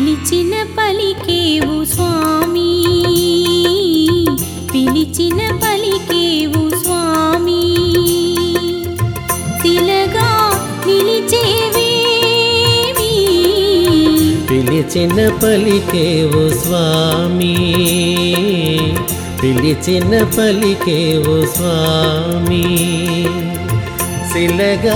పిలిచిన పలికేవు స్వామి పిలిచిన పలికేవు స్వామి శిలగా నిలిచేవేమి పిలిచిన పలికేవు స్వామి పిలిచిన పలికేవు స్వామి శిలగా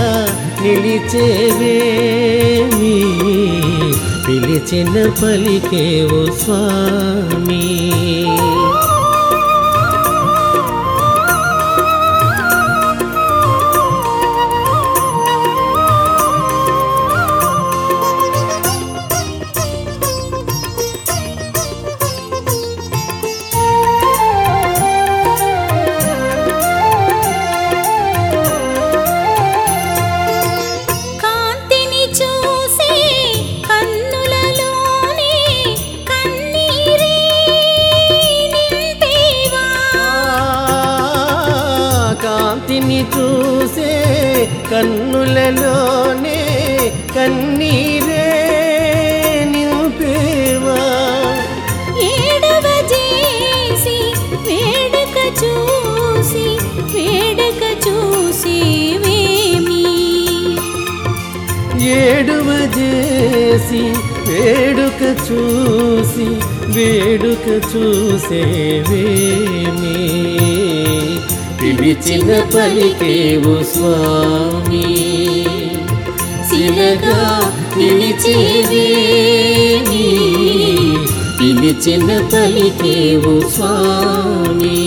నిలిచేవేమి పిలిచిన పలికేవు స్వామి కాంతిని చూసే కన్నులలోనే కన్నీరే నింపేవా కాంతిని చూసే కన్నులలోనే కన్నీరే నింపేవా ఏడవ చేసి వేడుక చూసి వేడుక చూసేవేమి ఏడువ చేసి వేడుక చూసి వేడుక చూసేవేమి పిలిచిన పలికేవు స్వామి శిలగా నిలిచేవేమి పిలిచిన పలికేవు స్వామి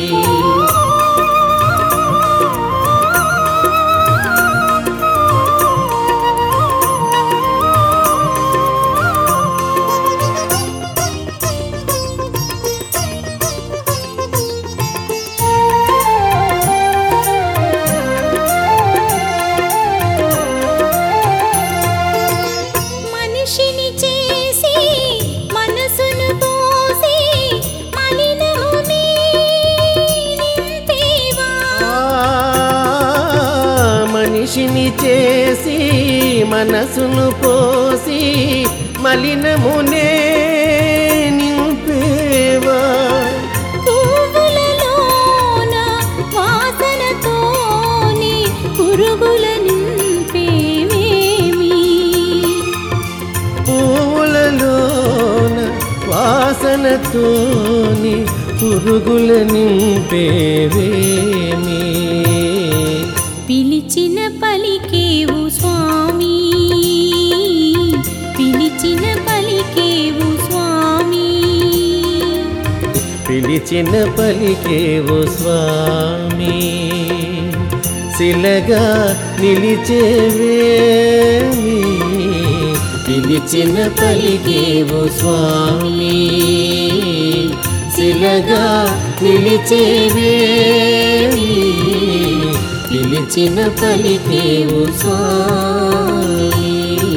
మనిషిని చేసి మనసును పోసి మలినముని నింపేవా మనిషిని చేసి మనసును పోసి మలినమునే నింపేవా పువ్వులలోన వాసనతోని పురుగుల నింపేవేమి పూలలోన వాసనతోని పురుగుల నింపేవేమి పిలిచిన పలికేవు స్వామి పిలిచిన పలికేవు స్వామి పిలిచిన పలికేవు స్వామి శిలగా నిలిచేవేమి పిలిచిన పలికేవు స్వామి శిలగా నిలిచేవేమి పిలిచిన పలికేవు స్వామి